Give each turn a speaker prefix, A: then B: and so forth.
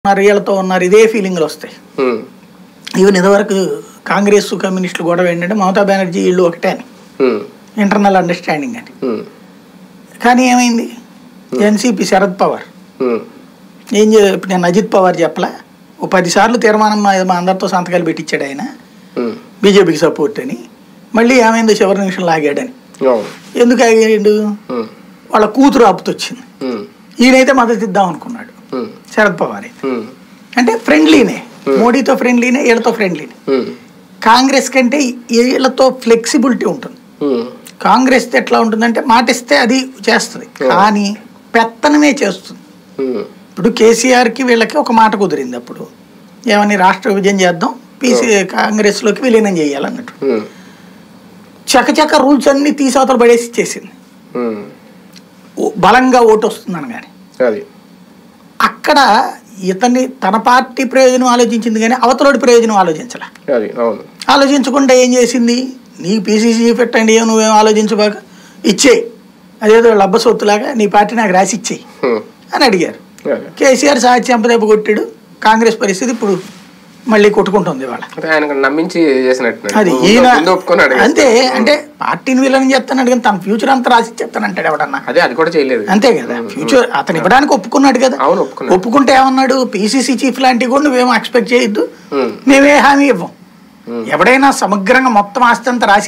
A: ఉన్నారు వీళ్ళతో ఉన్నారు ఇదే ఫీలింగ్లు వస్తాయి
B: ఉమ్,
A: ఈవెన్ ఇదివరకు కాంగ్రెస్ కమ్యూనిస్టులు గొడవ ఏంటంటే మమతా బెనర్జీ వీళ్ళు ఒకటే అని
B: ఉమ్,
A: ఇంటర్నల్ అండర్స్టాండింగ్ అని
B: ఉమ్,
A: కానీ ఏమైంది ఎన్సీపీ శరద్ పవార్
B: ఉమ్,
A: ఏం చే ఇప్పుడు నేను అజిత్ పవార్ చెప్పలే ఓ పదిసార్లు తీర్మానం మా మా అందరితో సంతకాలు పెట్టించాడు ఆయన
B: ఉమ్,
A: బీజేపీకి సపోర్ట్ అని మళ్ళీ ఏమైందో చివరి నిమిషం లాగాడని
B: అవును
A: ఎందుకు ఆగాడు
B: ఉమ్,
A: వాళ్ళ కూతురు ఆపుతొచ్చింది
B: ఉమ్,
A: ఈయనైతే మద్దతు ఇద్దాం అనుకున్నాడు
B: ఉమ్,
A: శరద్ పవార్ అయితే
B: ఉమ్,
A: అంటే ఫ్రెండ్లీనే మోడీతో ఫ్రెండ్లీనే వీళ్ళతో ఫ్రెండ్లీనే
B: ఉమ్,
A: కాంగ్రెస్ కంటే వీళ్ళతో ఫ్లెక్సిబిలిటీ ఉంటుంది
B: ఉమ్,
A: కాంగ్రెస్ ఎట్లా ఉంటుందంటే మాట ఇస్తే అది చేస్తుంది కానీ పెత్తనమే చేస్తుంది
B: ఉమ్,
A: ఇప్పుడు కేసీఆర్కి వీళ్ళకి ఒక మాట కుదిరింది అప్పుడు ఏమని రాష్ట్ర విభజన చేద్దాం పీసీ కాంగ్రెస్లోకి విలీనం చేయాలన్నట్టు
B: ఉమ్,
A: చకచక రూల్స్ అన్ని తీసి అవతల పడేసి ఇచ్చేసింది
B: ఉమ్,
A: ఓ- బలంగా ఓటు వస్తుందని కానీ
B: అది
A: అక్కడ ఇతన్ని తన పార్టీ ప్రయోజనం ఆలోచించింది కానీ అవతలోడి ప్రయోజనం ఆలోచించాల
B: అది అవును
A: ఆలోచించకుండా ఏం చేసింది నీ పీసీసీ చీఫ్ అండి ఏమో నువ్వేం ఆలోచించబాక ఇచ్చేయి అదేదో లబ్బ సొత్తులాగా నీ పార్టీ నాకు రాసి ఇచ్చేయి
B: ఉమ్,
A: అని అడిగారు
B: అది
A: కేసీఆర్ సాక్షి చెంపదెబ్బ కొట్టాడు కాంగ్రెస్ పరిస్థితి ఇప్పుడు మళ్ళీ కొట్టుకుంటుంది వాళ్ళ
B: అంటే ఆయన నమ్మించి చేసినట్టు
A: అది ఈయన
B: ముందు ఒప్పుకున్నాడు కదా.
A: అంతే అంటే పార్టీని వీళ్ళని చెప్తాను కానీ తన ఫ్యూచర్ అంతా రాసి చెప్తానంటాడు ఎవడన్నా
B: అదే అది కూడా చేయలేదు
A: అంతే కదా ఫ్యూచర్ అతను ఇవ్వడానికి ఒప్పుకున్నాడు కదా
B: అవును ఒప్పుకున్నాడు
A: ఒప్పుకుంటే ఏమన్నాడు పీసీసీ చీఫ్ లాంటివి కూడా నువ్వేమో ఎక్స్పెక్ట్ చేయొద్దు
B: ఉమ్,
A: మేమే హామీ ఇవ్వం
B: ఉమ్.
A: ఎవడైనా సమగ్రంగా మొత్తం ఆస్తి అంతా రాసి